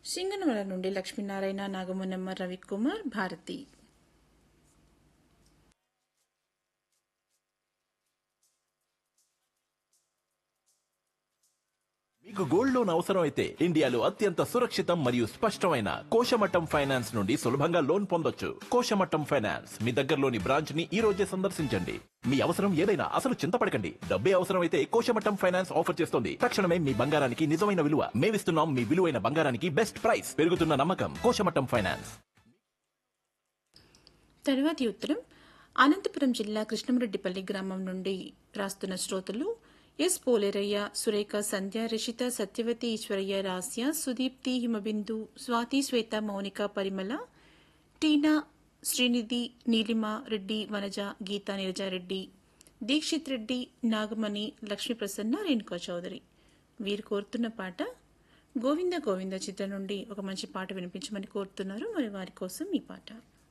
సింగనమల నుండి లక్ష్మీనారాయణ నాగమునమ్మ రవికుమార్ భారతి మీకు gold loan అవసరం అయితే ఇండియాలో అత్యంత సురక్షితం మరియు స్పష్టమైన కోశమట్టం ఫైనాన్స్ నుండి సులభంగా లోన్ పొందొచ్చు కోశమట్టం ఫైనాన్స్ మీ దగ్గరలోని బ్రాంచ్ ని ఈ రోజే సందర్శించండి మీ అవసరం ఏదైనా అసలు చింతపడకండి డబ్బే అవసరం అయితే కోశమట్టం ఫైనాన్స్ ఆఫర్ చేస్తుంది తక్షణమే మీ బంగారానికి నిజమైన విలువ మేమిస్తున్నాం మీ విలువైన బంగారానికి బెస్ట్ ప్రైస్ పెరుగుతున్న నమ్మకం కోశమట్టం ఫైనాన్స్ తరువాతి ఉత్తరం అనంతపురం జిల్లా కృష్ణమరెడ్డిపల్లి గ్రామం నుండి రాస్తున్న శ్రోతలు ఎస్ పోలేరయ్య సురేఖ సంధ్య రిషిత సత్యవతి ఈశ్వరయ్య రాస్య సుదీప్తి హిమబిందు స్వాతి శ్వేత మౌనిక పరిమళ టీనా శ్రీనిధి నీలిమ రెడ్డి వనజ గీతా నీరజారెడ్డి దీక్షిత్ రెడ్డి నాగమణి లక్ష్మీ ప్రసన్న రేణుకా చౌదరి వీరు కోరుతున్న పాట గోవింద గోవింద చిత్రం నుండి ఒక మంచి పాట వినిపించమని కోరుతున్నారు మరి వారి కోసం ఈ పాట